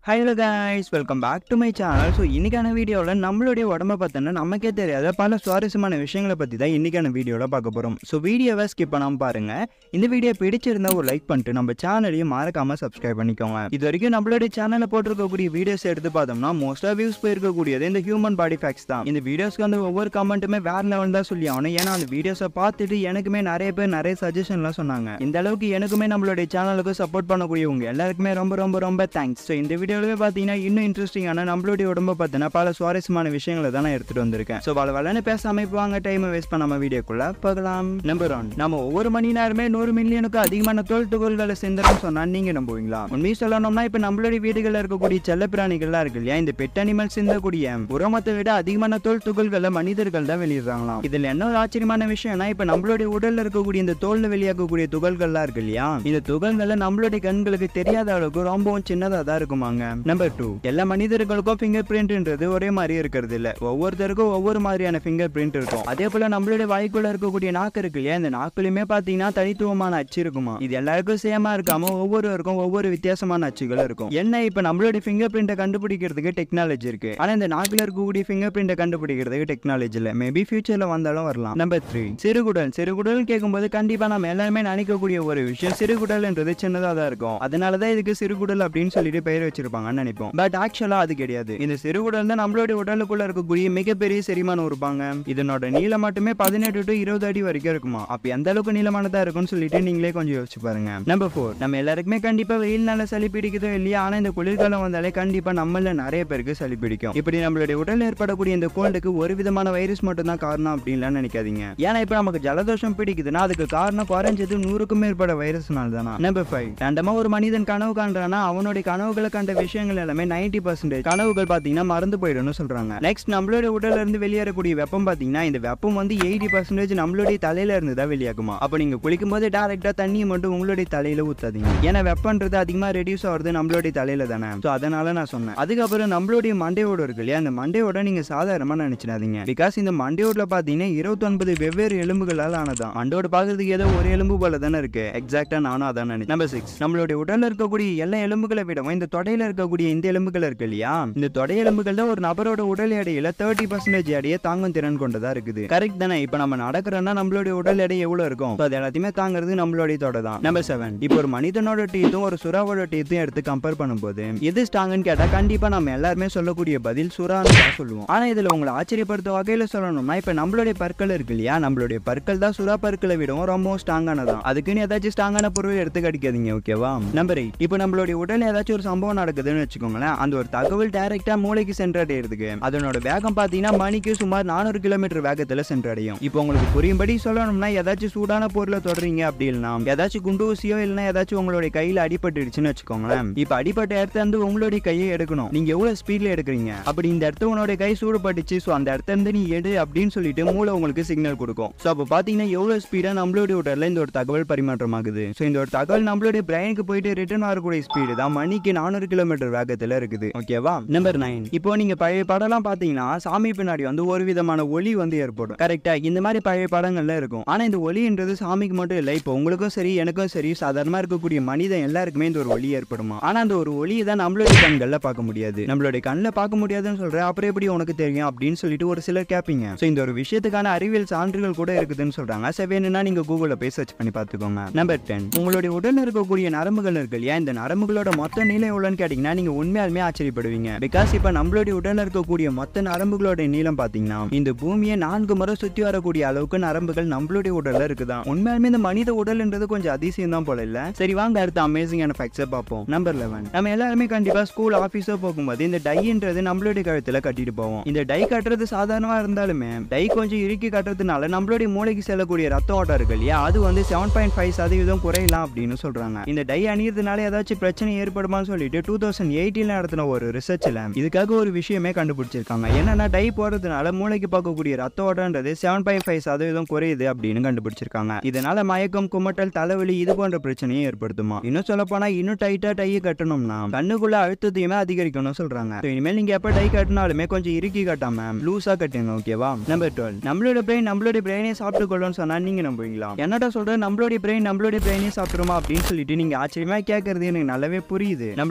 hello guys welcome back to my channel so இன்னைக்கான வீடியோவில் நம்மளுடைய உடம்ப பார்த்தோன்னா நமக்கே தெரியாத பல சுவாரஸ்யமான விஷயங்களை பற்றி தான் இன்னைக்கான வீடியோவில் பார்க்க போகிறோம் ஸோ வீடியோவை ஸ்கிப் பண்ணாமல் பாருங்க இந்த வீடியோ பிடிச்சிருந்தா ஒரு லைக் பண்ணிட்டு நம்ம சேனலையும் மறக்காமல் சப்ஸ்கிரைப் பண்ணிக்கோங்க இது வரைக்கும் நம்மளுடைய சேனலில் போட்டிருக்கக்கூடிய வீடியோஸ் எடுத்து பார்த்தோம்னா மோஸ்ட்டாக வியூஸ் போயிருக்கக்கூடியது இந்த ஹியூமன் பாடி ஃபேக்ஸ் தான் இந்த வீடியோஸ்க்கு வந்து ஒவ்வொரு கமெண்ட்டுமே வேற லெவல் தான் சொல்லி ஆகணும் ஏன்னா அந்த வீடியோஸை பார்த்துட்டு எனக்குமே நிறைய பேர் நிறைய சஜஷன்லாம் சொன்னாங்க இந்த அளவுக்கு எனக்குமே நம்மளுடைய சேனலுக்கு சப்போர்ட் பண்ணக்கூடியவங்க எல்லாருக்குமே ரொம்ப ரொம்ப ரொம்ப தேங்க்ஸ் ஸோ இந்த வீடியோவில் பார்த்தீங்கன்னா இன்னும் இன்ட்ரெஸ்டிங்கான நம்மளுடைய உடம்ப பார்த்தீங்கன்னா பல சுவாரஸ்யமான விஷயங்களை தான் நான் எடுத்துட்டு வந்திருக்கேன் ஸோ வள வளன்னு பேசாம இப்போ வாங்க டைம் வேஸ்ட் பண்ணாம வீடியோக்குள்ள பார்க்கலாம் நம்பர் ஒன் நம்ம ஒவ்வொரு மணி நேரமே நூறு மில்லியனுக்கு அதிகமான தோல் துகள்களை சிந்தனம் சொன்னா நீங்க நம்புவீங்களா உண்மையை சொல்லணும்னா இப்போ நம்மளுடைய வீடுகளில் இருக்கக்கூடிய செல்ல பிராணிகள்லாம் இருக்கு இல்லையா இந்த பெட் அனிமல் சிந்தக்கூடிய உரமத்தை விட அதிகமான தோல் துகள்களை மனிதர்கள் தான் வெளியிடுறாங்களாம் இதுல என்ன ஒரு ஆச்சரியமான விஷயம்னா இப்போ நம்மளுடைய உடல்ல இருக்கக்கூடிய இந்த தோல்ல வெளியாகக்கூடிய துகள்கள்லாம் இருக்கு இல்லையா இந்த துகள்களை நம்மளுடைய கண்களுக்கு தெரியாத அளவுக்கு ரொம்பவும் சின்னதா தான் இருக்குமாங்க நம்பர் டூ எல்லா மனிதர்களுக்கும் ஃபிங்கர் பிரிண்ட்ன்றது ஒரே மாதிரி இருக்கிறது இல்ல ஒவ்வொருத்தருக்கும் ஒவ்வொரு மாதிரியான ஃபிங்கர் பிரிண்ட் இருக்கும் அதே போல நம்மளுடைய வாய்க்குள்ள இருக்கக்கூடிய நாக்கு இருக்கு இல்லையா இந்த நாக்குலயுமே பாத்தீங்கன்னா தனித்துவமான அச்சு இருக்குமா இது எல்லாருக்கும் சேமா இருக்காம ஒவ்வொருவருக்கும் ஒவ்வொரு வித்தியாசமான அச்சுகள் இருக்கும் என்ன இப்ப நம்மளுடைய ஃபிங்கர் பிரிண்ட்டை கண்டுபிடிக்கிறதுக்கு டெக்னாலஜி இருக்கு ஆனா இந்த நாக்குல இருக்கக்கூடிய ஃபிங்கர் பிரிண்ட்டை கண்டுபிடிக்கிறதுக்கு டெக்னாலஜி இல்ல மேபி ஃபியூச்சர்ல வந்தாலும் வரலாம் நம்பர் த்ரீ சிறுகுடல் சிறுகுடல் கேட்கும்போது கண்டிப்பா நம்ம எல்லாருமே நினைக்கக்கூடிய ஒரு விஷயம் சிறுகுடல்ன்றது சின்னதா தான் இருக்கும் அதனாலதான் இதுக்கு சிறுகுடல் அப்படின்னு சொல்லிட்டு பெயர் வச்சிருப்பாங்கன்னு நினைப்போம் பட் ஆக்சுவலா அது கிடையாது இந்த சிறுகுடல் தான் நம்மளுடைய உடலுக்குள்ள இருக்கக்கூடிய மிகப்பெரிய செரிமானம் இருப்பாங்க இதனோட நீளம் மட்டுமே பதினெட்டு டு இருபது அடி வரைக்கும் இருக்குமா அப்ப எந்த அளவுக்கு நீளமானதா இருக்கும்னு சொல்லிட்டு நீங்களே கொஞ்சம் யோசிச்சு பாருங்க நம்பர் ஃபோர் நம்ம எல்லாருக்குமே கண்டிப்பா வெயில்னால சளி பிடிக்குதோ இல்லையா ஆனா இந்த குளிர்காலம் வந்தாலே கண்டிப்பா நம்மள நிறைய பேருக்கு சளி பிடிக்கும் இப்படி நம்மளுடைய உடல்ல ஏற்படக்கூடிய இந்த கோல்டுக்கு ஒரு விதமான வைரஸ் மட்டும் தான் காரணம் அப்படின்லாம் நினைக்காதீங்க ஏன்னா இப்ப நமக்கு ஜலதோஷம் பிடிக்குதுன்னா அதுக்கு காரணம் குறைஞ்சது நூறுக்கும் மேற்பட்ட வைரஸ்னால தானா நம்பர் ஃபைவ் ரெண்டமா ஒரு மனிதன் கனவு காண்றானா அவனுடைய கனவுகளை கண்ட விஷயங்கள் எல்லாமே நைன்டி பர்சன்டேஜ் கனவுகள் பாத்தீங்கன்னா மறந்து போயிடும்னு சொல்றாங்க நெக்ஸ்ட் நம்மளுடைய உடல்ல இருந்து வெளியேறக்கூடிய வெப்பம் பாத்தீங்கன்னா இந்த வெப்பம் வந்து எயிட்டி பர்சன்டேஜ் நம்மளுடைய தலையில இருந்து தான் வெளியாகுமா அப்ப நீங்க குளிக்கும் போது டேரக்டா தண்ணியை மட்டும் உங்களுடைய தலையில ஊத்தாதீங்க ஏன்னா வெப்பன்றது அதிகமா ரெடியூஸ் ஆகுறது நம்மளுடைய தலையில தானே ஸோ அதனால நான் சொன்னேன் அதுக்கப்புறம் நம்மளுடைய மண்டையோட இருக்கு இல்லையா அந்த மண்டையோட நீங்க சாதாரணமா நினைச்சிடாதீங்க பிகாஸ் இந்த மண்டையோட பாத்தீங்கன்னா இருபத்தொன்பது வெவ்வேறு எலும்புகளால் ஆனதான் மண்டையோட பாக்குறதுக்கு ஏதோ ஒரு எலும்பு போல தானே இருக்கு எக்ஸாக்டா நானும் அதான் நினைச்சேன் நம்பர் சிக்ஸ் நம்மளுடைய உடல்ல இருக்கக்கூடிய எல்லா எலும்புகளை விடவும் இந்த தொடையில இருக்கக்கூடிய இந்த எலும்புகள் இருக்கு இல்லையா இந்த தொடை எலும்புகள் தான் ஒரு நபரோட உடல் எடையில தேர்ட்டி பர்சன்டேஜ் எடையை தாங்கும் திறன் கொண்டதா இருக்குது கரெக்ட் தானே இப்போ நம்ம நடக்கிறோம்னா நம்மளுடைய உடல் எடை எவ்வளவு இருக்கும் So, அது எல்லாத்தையுமே தாங்கிறது நம்மளுடைய தொடை தான் நம்பர் செவன் இப்போ ஒரு மனிதனோட டீத்தும் ஒரு சுறாவோட டீத்தும் எடுத்து கம்பேர் பண்ணும்போது எது ஸ்ட்ராங்குன்னு கேட்டா கண்டிப்பா நம்ம எல்லாருமே சொல்லக்கூடிய பதில் சுறான்னு தான் சொல்லுவோம் ஆனா இதுல உங்களை ஆச்சரியப்படுத்த வகையில சொல்லணும்னா இப்ப நம்மளுடைய பற்கள் இருக்கு இல்லையா நம்மளுடைய பற்கள் தான் சுறா பற்களை விடவும் ரொம்பவும் ஸ்ட்ராங்கானதான் அதுக்குன்னு ஏதாச்சும் ஸ்ட்ராங்கான பொருள் எடுத்து கடிக்காதீங்க ஓகேவா நம்பர் எயிட் இப்போ நம்மளுடைய உடல்ல ஏதாச்சும் ஒரு சம்பவம் நடக்குதுன்னு வச்சுக்கோங்களேன் அந்த ஒரு தகவல் டைரக்டா மூளைக்கு சென்றடைகிறதுக்கு அதனோட வேகம் பாத்தீங்கன்னா மணிக்கு சுமார் நானூறு கிலோமீட்டர் வேகத்துல சென்றடையும் இப்போ உங்களுக்கு புரியும்படி சொல்லணும்னா ஏதாச்சும் சூடான பொருளை தொடறீங்க அப்படி இல்லைனா ஏதாச்சும் குண்டு ஊசியோ இல்லைன்னா ஏதாச்சும் உங்களுடைய கையில அடிபட்டுடுச்சுன்னு வச்சுக்கோங்களேன் இப்போ அடிப்பட்ட இடத்துல இருந்து உங்களுடைய கையை எடுக்கணும் நீங்க எவ்வளவு ஸ்பீட்ல எடுக்கிறீங்க அப்படி இந்த இடத்துல உன்னோட கை சூடுபட்டுச்சு ஸோ அந்த இடத்துல இருந்து நீ எடு அப்படின்னு சொல்லிட்டு மூளை உங்களுக்கு சிக்னல் கொடுக்கும் ஸோ அப்போ பாத்தீங்கன்னா எவ்வளவு ஸ்பீடா நம்மளுடைய உடல்ல இந்த ஒரு தகவல் பரிமாற்றம் ஆகுது ஸோ இந்த ஒரு தகவல் நம்மளுடைய பிரெயினுக்கு போயிட்டு ரிட்டர்ன் வரக்கூடிய ஸ்பீடு தான் மணிக்கு நானூறு கிலோமீட்டர் வேகத்துல இருக்குது ஓகேவா நம்பர் நைன் இப்போ நீங்க பழைய படம்லாம் பாத்தீங்கன்னா சாமி பின்னாடி வந்து ஒரு விதமான ஒளி வந்து ஏற்படும் கரெக்டா இந்த மாதிரி பழைய படங்கள்ல இருக்கும் ஆனா இந்த ஒளின்றது சாமிக்கு மட்டும் இல்லை இப்போ உங்களுக்கும் சரி எனக்கும் சரி சாதாரணமா இருக்கக்கூடிய மனிதன் எல்லாருக்குமே இந்த ஒரு ஒளி ஏற்படுமா ஆனா அந்த ஒரு ஒளியை தான் நம்மளுடைய கண்கள்ல பார்க்க முடியாது நம்மளுடைய கண்ணில் பார்க்க முடியாதுன்னு சொல்ற அப்புறம் எப்படி உனக்கு தெரியும் அப்படின்னு சொல்லிட்டு ஒரு சிலர் கேட்பீங்க ஸோ இந்த ஒரு விஷயத்துக்கான அறிவியல் சான்றுகள் கூட இருக்குதுன்னு சொல்றாங்க சரி வேணும்னா நீங்க கூகுளில் போய் சர்ச் பண்ணி பார்த்துக்கோங்க நம்பர் டென் உங்களுடைய உடல்ல இருக்கக்கூடிய நரம்புகள் இருக்கு இல்லையா இந்த நரம்புகளோட மொத்த நீளம் எவ்வளோன்னு கேட்டீங்கன்னா நீங்க உண்மையாலுமே ஆச்சரியப்படுவீங்க பிகாஸ் இப்போ நம்மளுடைய உடல்ல இருக்கக்கூடிய மொத்த நரம்புகளோட நீளம் பாத்தீங்கன்னா இந்த பூமியை நான்கு முறை சுத்தி வரக்கூடிய அளவுக்கு நரம்புகள் நம்மளுடைய உடல்ல இருக்குதான் உண்மையாலுமே இந்த மனித உடல்ன்றது கொஞ்சம் அதிசயம் தான் போல இல்ல சரி வாங்க அடுத்த அமேசிங்கான ஃபேக்ட்ஸை பார்ப்போம் நம்பர் லெவன் நம்ம எல்லாருமே கண்டிப்பா ஸ்கூல் ஆஃபீஸோ போகும்போது இந்த டைன்றது நம்மளுடைய கழுத்துல கட்டிட்டு போவோம் இந்த டை கட்டுறது சாதாரணமா இருந்தாலுமே டை கொஞ்சம் இறுக்கி கட்டுறதுனால நம்மளுடைய மூளைக்கு செல்லக்கூடிய ரத்த ஓட்டம் இருக்கு இல்லையா அது வந்து செவன் பாயிண்ட் ஃபைவ் சதவீதம் குறையலாம் அப்படின்னு சொல்றாங்க இந்த டை அணியறதுனால ஏதாச்சும் பிரச்சனை ஏற்படுமான்னு சொல்லிட்டு டூ தௌசண்ட் எயிட்டீன்ல நடத்தின ஒரு ரிசர்ச்ல இதுக்காக ஒரு விஷயமே கண்டுபிடிச்சிருக்காங்க என்னன்னா டை போடுறதுனால மூளைக்கு பார்க்கக்கூடிய ரத்த ஓட்டம்ன்றது செவன் பாயிண்ட் ஃபைவ் சதவீதம் குறையுது அப்படின்னு கண்டுபிடிச்சிருக்காங்க இதனால மயக்கம் குமட்டல் தலைவலி இது போன்ற பிரச்சனையை ஏற்படுத்துமா இன்னும் சொல்ல போனா இன்னும் டைட்டா டையை கட்டணும்னா கண்ணுக்குள்ள அழுத்தத்தையுமே அதிகரிக்கணும்னு சொல்றாங்க So, இனிமேல் நீங்க எப்ப டை கட்டினாலுமே கொஞ்சம் இறுக்கி கட்டாம லூஸா கட்டுங்க ஓகேவா நம்பர் டுவெல் நம்மளோட பிரெயின் நம்மளுடைய பிரெயினே சாப்பிட்டு கொள்ளும்னு சொன்னா நீங்க நம்புவீங்களா என்னடா சொல்ற நம்மளுடைய பிரெயின் நம்மளுடைய பிரெயினே சாப்பிடுமா அப்படின்னு சொல்லிட்டு நீங்க ஆச்சரியமா கேட்கறது எனக்கு நல்லாவே புரியுது நம்மளுடைய பிரெயின்ல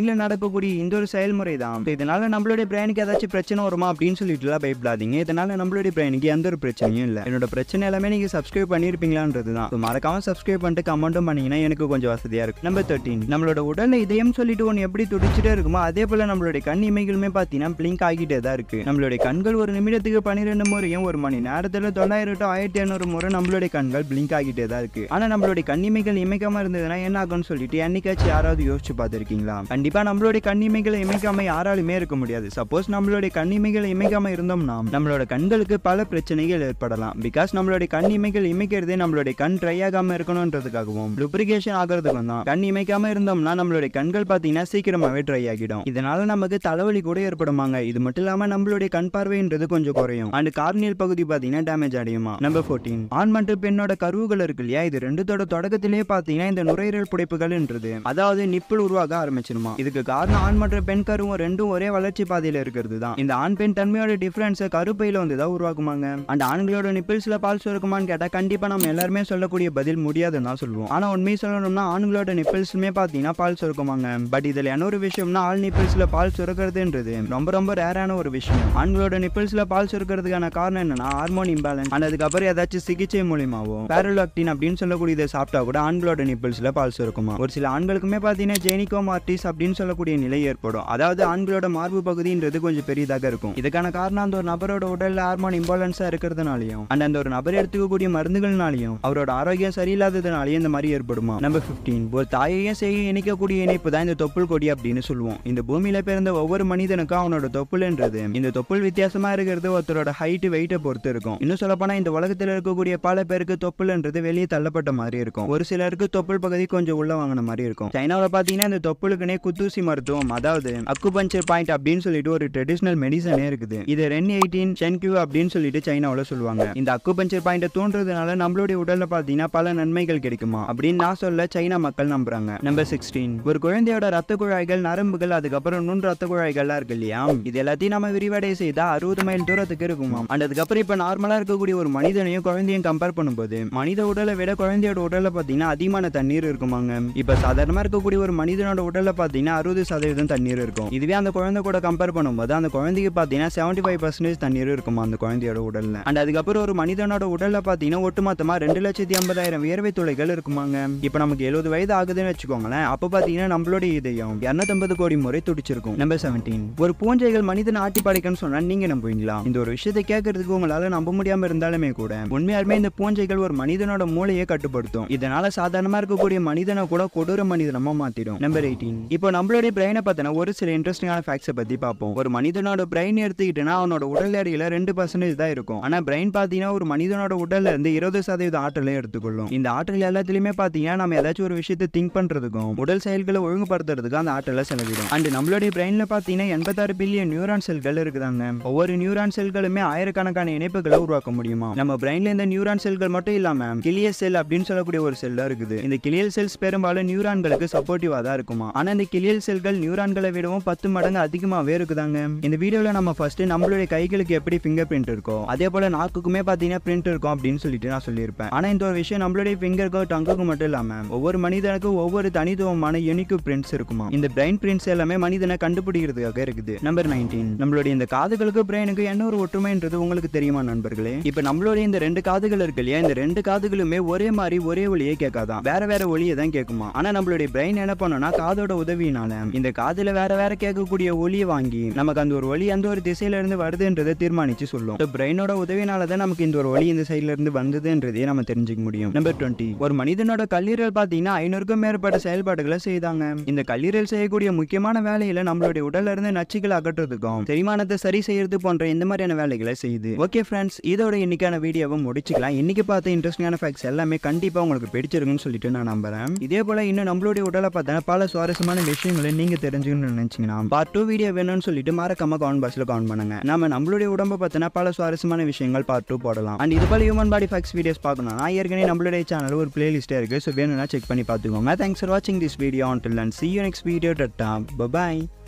பிரெயின்ல நடக்கக்கூடிய இந்த ஒரு செயல்முறை தான் So, இதனால நம்மளுடைய பிரெயினுக்கு ஏதாச்சும் பிரச்சனை வருமா அப்படின்னு சொல்லிட்டுலாம் பயப்படாதீங்க இதனால நம்மளுடைய பிரெயினுக்கு எந்த ஒரு பிரச்சனையும் இல்லை என்னோட பிரச்சனை எல்லாமே நீங்க சப்ஸ்கிரைப் பண்ணிருப்பீங்களான்றது தான் So, மறக்காம சப்ஸ்கிரைப் பண்ணிட்டு கமெண்ட்டும் பண்ணீங்கன்னா எனக்கு கொஞ்சம் வசதியா இருக்கும் நம்பர் தேர்ட்டின் நம்மளோட உடல்ல இதயம் சொல்லிட்டு ஒன்று எப்படி துடிச்சிட்டே இருக்குமோ அதே போல நம்மளுடைய கண் இமைகளுமே பார்த்தீங்கன்னா பிளிங்க் ஆகிட்டே தான் இருக்கு நம்மளுடைய கண்கள் ஒரு நிமிடத்துக்கு பன்னிரெண்டு முறையும் ஒரு மணி நேரத்தில் தொள்ளாயிரம் டு ஆயிரத்தி இரநூறு முறை நம்மளுடைய கண்கள் பிளிங்க் ஆகிட்டே தான் இருக்கு ஆனா நம்மளுடைய கண்ணிமைகள் இமைக்காம இருந்ததுன்னா என்ன ஆகும்னு சொல்லிட்டு என்னைக்காச்சும் யாராவது யோசிச்சு பார்த்துருக்கீங்களா கண்டிப்பா நம்மளுடைய கண்ணிமைகளை இமைக்காம யாராலுமே இருக்க முடியாது சப்போஸ் நம்மளுடைய கண்ணிமைகளை இமைக்காம இருந்தோம்னா நம்மளோட கண்களுக்கு பல பிரச்சனைகள் ஏற்படலாம் பிகாஸ் நம்மளுடைய கண் இமைகள் இமைக்கிறதே நம்மளுடைய கண் ட்ரை ஆகாம இருக்கணுன்றதுக்காகவும் லுப்ரிகேஷன் ஆகிறதுக்கும் தான் கண் இமைக்காம இருந்தோம்னா நம்மளுடைய கண்கள் பார்த்தீங்கன்னா சீக்கிரமாவே ட்ரை ஆகிடும் இதனால நமக்கு தலைவலி கூட ஏற்படுமாங்க இது மட்டும் இல்லாம நம்மளுடைய கண் பார்வைன்றது கொஞ்சம் குறையும் அண்ட் கார்னியல் பகுதி பார்த்தீங்கன்னா டேமேஜ் அடையுமா நம்பர் ஃபோர்டீன் ஆண் மற்றும் பெண்ணோட கருவுகள் இருக்கு இல்லையா இது ரெண்டுத்தோட தொடக்கத்திலேயே பார்த்தீங்கன்னா இந்த நுரையீரல் புடைப்புகள்ன்றது அதாவது நிப்பிள் உருவாக ஆரம்பிச்சிருமா இதுக்கு காரணம் ஆண் மற்றும் பெண் கருவும் ரெண்டும் ஒரே வளர்ச்சி பாதையில இருக்கிறது தான் இந்த ஆண் பெண் தன்மையோட டிஃபரன்ஸை கருப்பையில வந்து தான் உருவாக்குமாங்க அண்ட் ஆண்களோட நிப்பிள்ஸ்ல பால் சுரக்குமான்னு கேட்டா கண்டிப்பா நம்ம எல்லாருமே சொல்லக்கூடிய பதில் முடியாதுன்னு தான் சொல்லுவோம் ஆனா உண்மையை சொல்லணும்னா ஆண்களோட நிப்பிள்ஸ்லுமே பார்த்தீங்கன்னா பால் சுரக்குமாங்க பட் இதுல என்ன ஒரு விஷயம்னா ஆள் நிப்பிள்ஸ்ல பால் சுரக்கிறதுன்றது ரொம்ப ரொம்ப ரேரான ஒரு விஷயம் ஆண்களோட நிப்பிள்ஸ்ல பால் சுரக்கிறதுக்கான காரணம் என்னன்னா ஹார்மோன் இம்பேலன்ஸ் அண்ட் அதுக்கப்புறம் ஏதாச்சும் சிகிச்சை மூலியமாவோ பேரலாக்டின் அப்படின்னு சொல்லக்கூடியதை சாப்பிட்டா கூட ஆண்களோட நிப்பிள்ஸ்ல பால் சுரக்குமா ஒரு சில ஆண்களுக்குமே பார்த்தீங்கன்னா ஜெனிகோமார்டிஸ் அப்படின்னு சொல்லக்கூடிய நிலை ஏற்படும் அதாவது ஆண்களோட மார்பு பகுதின்றது கொஞ்சம் பெரியதாக இருக்கும் இதுக்கான காரணம் அந்த ஒரு நபரோட உடல்ல ஹார்மோன் இம்பாலன்ஸா இருக்கிறதுனாலையும் அண்ட் அந்த ஒரு நபர் எடுத்துக்கக்கூடிய மருந்துகள்னாலையும் அவரோட ஆரோக்கியம் சரியில்லாததுனாலையும் இந்த மாதிரி ஏற்படுமா நம்பர் 15 ஒரு தாயையும் செய்ய இணைக்கக்கூடிய இணைப்பு தான் இந்த தொப்புள் கொடி அப்படின்னு சொல்லுவோம் இந்த பூமியில பிறந்த ஒவ்வொரு மனிதனுக்கும் அவனோட தொப்புள்ன்றது இந்த தொப்புள் வித்தியாசமா இருக்கிறது ஒருத்தரோட ஹைட் வெயிட்டை பொறுத்து இருக்கும் இன்னும் சொல்லப்போனா இந்த உலகத்துல இருக்கக்கூடிய பல பேருக்கு தொப்புள்ன்றது வெளியே தள்ளப்பட்ட மாதிரி இருக்கும் ஒரு சிலருக்கு தொப்புள் பகுதி கொஞ்சம் உள்ள வாங்கின மாதிரி இருக்கும் சைனாவில் பார்த்தீங்கன்னா இந்த தொப்புளுக்குனே குத்தூசி மருத்துவம் அதாவது அக்குபஞ்சர் பாயிண்ட் அப்படின்னு சொல்லிட்டு ஒரு ட்ரெடிஷனல் மெடிசனே இருக்குது இது ரென் எயிட்டீன் சென்கியூ அப்படின்னு சொல்லிட்டு சைனாவில் சொல்லுவாங்க இந்த அக்குபஞ்சர் பாயிண்ட்டை தூண்டுறதுனால நம்மளுடைய உடல்ல பார்த்தீங்கன்னா பல நன்மைகள் கிடைக்குமா அப்படின்னு நான் சொல்ல சைனா மக்கள் நம்புறாங்க நம்பர் சிக்ஸ்டீன் ஒரு குழந்தையோட ரத்த குழாய்கள் நரம்புகள் அதுக்கப்புறம் நுண் ரத்த குழாய்கள்லாம் இருக்கு இல்லையா இது எல்லாத்தையும் நம்ம விரிவடை செய்தா அறுபது மைல் தூரத்துக்கு இருக்குமா அண்ட் அதுக்கப்புறம் இப்போ நார்மலா இருக்கக்கூடிய ஒரு மனிதனையும் குழந்தையும் கம்பேர் பண்ணும்போது மனித உடலை விட குழந்தையோட உடல்ல பார்த்தீங்கன்னா அதிகமான தண்ணீர் இருக்குமாங்க இப்போ சாதாரணமா இருக்கக்கூடிய ஒரு மனிதனோட உடல்ல பார்த்தீங்கன்னா அறுபது சதவீதம் தண்ணீர் இருக்கும் இதுவே அந்த குழந்தை கூட கம்பேர் பண்ணும்போது அந்த குழந்தைக்கு பார்த்தீங்கன்னா செவன்டி ஃபைவ் பர்சன்டேஜ் தண்ணீர் இருக்குமா அந்த குழந்தையோட உடல்ல அண்ட் அதுக்கப்புறம் ஒரு மனிதனோட உடல்ல பார்த்தீங்கன்னா ஒட்டுமொத்தமா ரெண்டு லட்சத்தி ஐம்பதாயிரம் வியர்வை துளைகள் இருக்குமாங்க இப்போ நமக்கு எழுபது வயது ஆகுதுன்னு வச்சுக்கோங்களேன் அப்போ பார்த்தீங்கன்னா நம்மளுடைய இதயம் இரநூத்தம்பது கோடி முறை துடிச்சிருக்கும் நம்பர் செவன்டீன் ஒரு பூஞ்சைகள் மனிதன் ஆட்டி படைக்கன்னு சொன்னா நீங்க நம்புவீங்களா இந்த ஒரு விஷயத்தை கேட்கறதுக்கு உங்களால நம்ப முடியாம இருந்தாலுமே கூட உண்மையாலுமே இந்த பூஞ்சைகள் ஒரு மனிதனோட மூளையை கட்டுப்படுத்தும் இதனால சாதாரணமா இருக்கக்கூடிய மனிதனை கூட கொடூர மனிதனமா மாத்திடும் நம்பர் எயிட்டீன் இப்போ நம்மளுடைய பிரெயினை பத்தின ஒரு சில இன்ட்ரெஸ்டிங்கான ஃபேக்ட்ஸை பத்தி பார்ப்போம் ஒரு மனிதனோட பிரெயின் எடுத்துக்கிட்டேன்னா அவனோட உடல் எடையில ரெண்டு பர்சன்டேஜ் தான் இருக்கும் ஆனா பிரெயின் பாத்தீங்கன்னா ஒரு மனிதனோட உடல்ல இருந்து இருபது சதவீத ஆற்றலை எடுத்துக்கொள்ளும் இந்த ஆற்றல் எல்லாத்துலயுமே பாத்தீங்கன்னா நம்ம ஏதாச்சும் ஒரு விஷயத்தை திங்க் பண்றதுக்கும் உடல் செயல்களை ஒழுங்குபடுத்துறதுக்கும் அந்த ஆற்றலை செலவிடும் அண்ட் நம்மளுடைய பிரெயின்ல பாத்தீங்கன்னா எண்பத்தாறு பில்லியன் நியூரான் செல்கள் இருக்குதாங்க ஒவ்வொரு நியூரான் செல்களுமே ஆயிரக்கணக்கான இணைப்புகளை உருவாக்க முடியுமா நம்ம பிரெயின்ல இந்த நியூரான் செல்கள் மட்டும் இல்லாம கிளியல் செல் அப்படின்னு சொல்லக்கூடிய ஒரு செல் தான் இருக்குது இந்த கிளியல் செல்ஸ் பெரும்பாலும் நியூரான்களுக்கு சப்போர்ட்டிவா தான் இருக்குமா ஆனா இந்த கிளியல் செல்கள் நியூரான்களை விடவும் பத்து மடங்கு அதிகமாவே இருக்குதாங்க இந்த வீடியோல நம்ம ஃபர்ஸ்ட் நம்மளுடைய கைகளுக்கு எப்படி ஃபிங்கர் பிரிண்ட் இருக்கோ அதே போல நாக்குக்குமே பாத்தீங்கன்னா பிரிண்ட் இருக்கும் அப்படின்னு சொல்லிட்டு நான் சொல்லியிருப்பேன் ஆனா இந்த ஒரு விஷயம் நம்மளுடைய ஃபிங்கருக்கோ டங்குக்கு மட்டும் இல்லாம ஒவ்வொரு மனிதனுக்கும் ஒவ்வொரு தனித்துவமான யூனிக் பிரிண்ட்ஸ் இருக்குமா இந்த பிரெயின் பிரிண்ட்ஸ் எல்லாமே மனிதனை கண்டுபிடிக்கிறதுக்காக இருக்குது நம்பர் நைன்டீன் நம்மளுடைய இந்த காதுகளுக்கு பிரெயினுக்கு என்ன ஒரு ஒற்றுமைன்றது உங்களுக்கு தெரியுமா நண்பர்களே இப்ப நம்மளுடைய இந்த ரெண்டு காதுகள் இருக்கு இல்லையா இந்த ரெண்டு காதுகளுமே ஒரே மாதிரி ஒரே ஒளியே கேட்காதான் வேற வேற ஒளியை தான் கேட்குமா ஆனா நம்மளுடைய பிரெயின் என்ன பண்ணும்னா காதோட உதவியினால இந்த காதுல வேற வேற கேட்கக்கூடிய ஒளியை வாங்கி நமக்கு அந்த ஒரு ஒளி அந்த ஒரு திசையில இருந்து வருதுன்றதை தீர்மானிச்சு சொல்லும் பிரெயினோட உதவினால தான் நமக்கு இந்த ஒரு ஒளி இந்த சைட்ல இருந்து வந்ததுன்றதையே நம்ம தெரிஞ்சுக்க முடியும் நம்பர் டுவெண்ட்டி ஒரு மனிதனோட கல்லீரல் பாத்தீங்கன்னா ஐநூறுக்கும் மேற்பட்ட செயல்பாடுகளை செய்தாங்க இந்த கல்லீரல் செய்யக்கூடிய முக்கியமான வேலையில நம்மளுடைய உடல்ல இருந்து நச்சுகளை அகற்றுறதுக்கும் செரிமானத்தை சரி செய்யறது போன்ற இந்த மாதிரியான வேலைகளை செய்யுது ஓகே ஃப்ரெண்ட்ஸ் இதோட இன்னைக்கான வீடியோவை முடிச்சுக்கலாம் இன்னைக்கு பார்த்த இன்ட்ரெஸ்டிங்கான ஃபேக்ட்ஸ் எல்லாமே கண்டிப்பா உங்களுக்கு பிடிச்சிருக்குன்னு சொல்லிட்டு நான் நம்புறேன் இதே போல இன்னும் நம்மளுடைய உடலை பார்த்தா பல சுவாரஸ்யமான விஷயங்களை நீங்க தெரிஞ்சுக்கணும்னு நினைச்சீங்கன்னா பார்ட் டூ வீடியோ வேணும்னு சொல்லிட்டு மறக்காம கவுண்ட் பாக்ஸ்ல கவுண்ட் பண்ணுங்க நம்ம நம்மளுடைய உடம்பை பத்தின பல சுவாரஸ்யமான விஷயங்கள் பார்ட் டூ போடலாம் அண்ட் இது போல ஹியூமன் பாடி ஃபேக்ட்ஸ் வீடியோஸ் பார்க்கணும்னா ஏற்கனவே நம்மளுடைய சேனல் ஒரு பிளேலிஸ்டே இருக்கு ஸோ வேணும்னா செக் பண்ணி பார்த்துக்கோங்க தேங்க்ஸ் ஃபார் வாட்சிங் this video until and see you next video tata bye bye